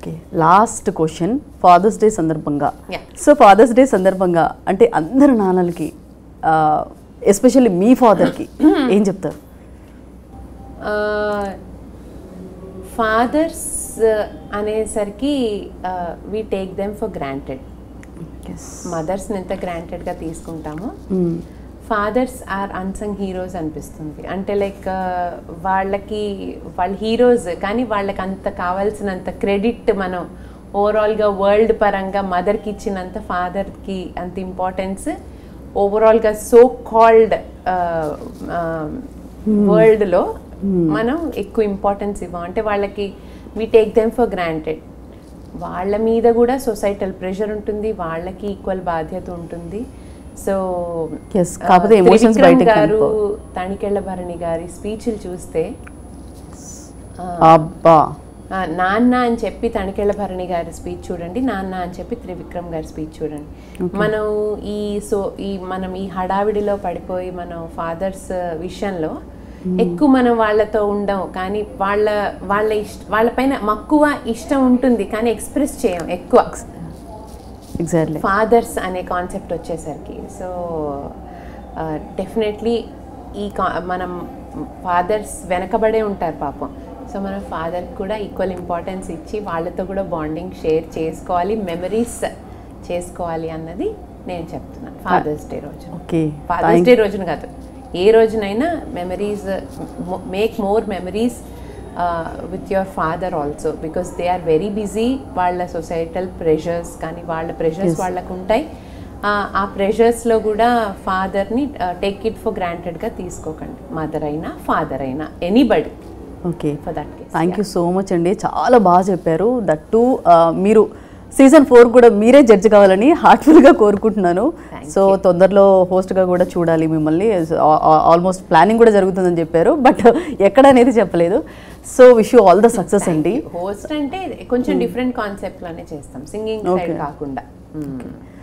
Okay last question Father's Day సందర్భంగా Yeah. So Father's Day సందర్భంగా అంటే అందరు నాన్నలకి ఎస్పెషల్లీ మీ ఫాదర్కి ఏం చెప్తారు ఫాదర్స్ అనేసరికి we take them for granted మదర్స్ని ఎంత గ్రాంటెడ్గా తీసుకుంటామో ఫాదర్స్ ఆర్ అన్సంగ్ హీరోస్ అనిపిస్తుంది అంటే లైక్ వాళ్ళకి వాళ్ళ హీరోస్ కానీ వాళ్ళకి అంత కావాల్సినంత క్రెడిట్ మనం ఓవరాల్గా వరల్డ్ పరంగా మదర్కి ఇచ్చినంత ఫాదర్కి అంత ఇంపార్టెన్స్ ఓవరాల్గా సో కాల్డ్ వరల్డ్లో మనం ఎక్కువ ఇంపార్టెన్స్ ఇవ్వం అంటే వాళ్ళకి we take them for granted వాళ్ళ మీద కూడా సొసైటల్ ప్రెషర్ ఉంటుంది వాళ్ళకి ఈక్వల్ బాధ్యత ఉంటుంది సో Yes, కాకపోతే emotions బయటికి గారు కనిపోవు. తణికెళ్ళ భరణి గారి స్పీచ్లు చూస్తే అబ్బా ఆ, నాన్న అని చెప్పి తణికెళ్ళ భరణి గారి స్పీచ్ చూడండి నాన్న అని చెప్పి త్రివిక్రమ్ గారి స్పీచ్ చూడండి మనం ఈ సో ఈ మనం ఈ హడావిడిలో పడిపోయి మనం ఫాదర్స్ విషయంలో ఎక్కువ మనం వాళ్ళతో ఉండం కానీ వాళ్ళ వాళ్ళ ఇష్ట వాళ్ళపైన మక్కువ ఇష్టం ఉంటుంది కానీ ఎక్స్ప్రెస్ చేయం ఎక్కువ ఎగ్జాక్ట్లీ ఫాదర్స్ అనే కాన్సెప్ట్ వచ్చేసరికి సో డెఫినెట్లీ ఈ కా మనం ఫాదర్స్ వెనకబడే ఉంటారు పాపం సో మనం ఫాదర్కి కూడా ఈక్వల్ ఇంపార్టెన్స్ ఇచ్చి వాళ్ళతో కూడా బాండింగ్ షేర్ చేసుకోవాలి మెమరీస్ చేసుకోవాలి అన్నది నేను చెప్తున్నాను ఫాదర్స్ డే రోజు ఓకే ఫాదర్స్ డే రోజున కాదు ఏ రోజునైనా memories make more memories with your father also because they are very busy వాళ్ళ సొసైటల్ ప్రెషర్స్ కానీ వాళ్ళ ప్రెషర్స్ వాళ్ళకు ఉంటాయి ఆ, ఆ ప్రెషర్స్లో కూడా ఫాదర్ని టేక్ ఇట్ ఫర్ గ్రాంటెడ్గా తీసుకోకండి మదర్ అయినా ఫాదర్ అయినా anybody okay for that case thank you so much అండి చాలా బాగా చెప్పారు దట్ టు మీరు సీజన్ ఫోర్ కూడా మీరే జడ్జ్ కావాలని హార్ట్ఫుల్గా కోరుకుంటున్నాను Thank సో తొందరలో హోస్ట్గా కూడా చూడాలి మిమ్మల్ని ఆల్మోస్ట్ ప్లానింగ్ కూడా జరుగుతుందని చెప్పారు బట్ ఎక్కడ అనేది చెప్పలేదు so wish you all the success అండి హోస్ట్ అంటే కొంచెం డిఫరెంట్ కాన్సెప్ట్ లోనే చేస్తాం సింగింగ్ సైడ్ కాకుండా మ్మ్.